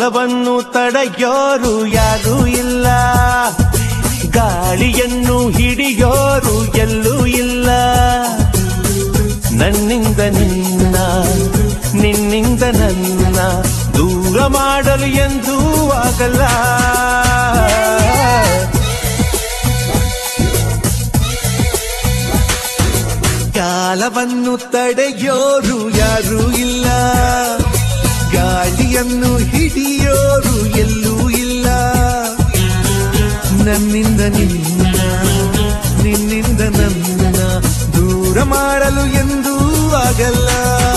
ಕಾಲವನ್ನು ತಡೆಯೋರು ಯಾರೂ ಇಲ್ಲ ಗಾಳಿಯನ್ನು ಹಿಡಿಯೋರು ಎಲ್ಲೂ ಇಲ್ಲ ನನ್ನಿಂದ ನಿನ್ನ ನಿನ್ನಿಂದ ನನ್ನ ದೂರ ಮಾಡಲು ಎಂದೂ ಆಗಲ್ಲ ಕಾಲವನ್ನು ತಡೆಯೋರು ಯಾರೂ ಇಲ್ಲ ಗಾಳಿಯನ್ನು ಹಿಡಿಯೋರು ಎಲ್ಲೂ ಇಲ್ಲ ನನ್ನಿಂದ ನಿನ್ನ ನಿನ್ನಿಂದ ನನ್ನ ದೂರ ಮಾಡಲು ಎಂದೂ ಆಗಲ್ಲ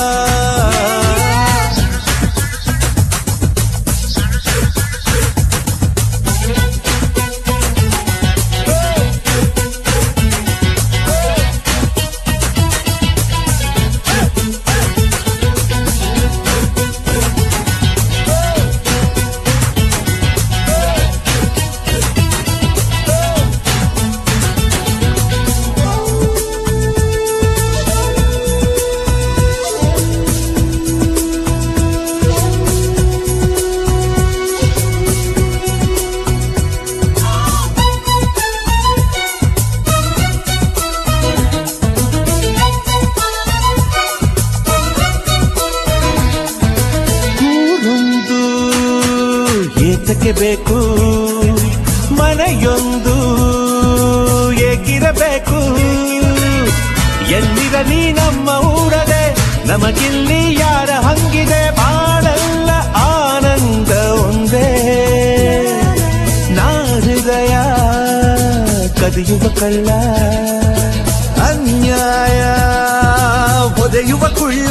ಊರೊಂದು ಏತಕ್ಕೆ ಬೇಕು ಮನೆಯೊಂದು ಏಕಿರಬೇಕು ಎಲ್ಲಿರಲಿ ನಮ್ಮ ಊರದೆ ನಮಗಿಲ್ಲಿ ಯಾರ ಹಂಗಿದೆ ಬಾಳೆಲ್ಲ ಆನಂದ ಒಂದೇ ನಾ ಹೃದಯ ಕದಿಯುವ ಕಳ್ಳ ಅನ್ಯಾಯ ಒದೆಯುವ ಕುಳ್ಳ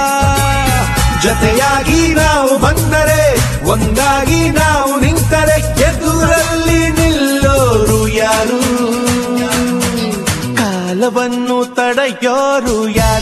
ಜತೆಯಾಗಿ ನಾವು ಬಂದರೆ ಒಂದಾಗಿ ನಾವು ನಿಂತರೆ ಎದುರಲ್ಲಿ ನಿಲ್ಲೋರು ಯಾರು ಕಾಲವನ್ನು ತಡೆಯೋರು ಯಾರು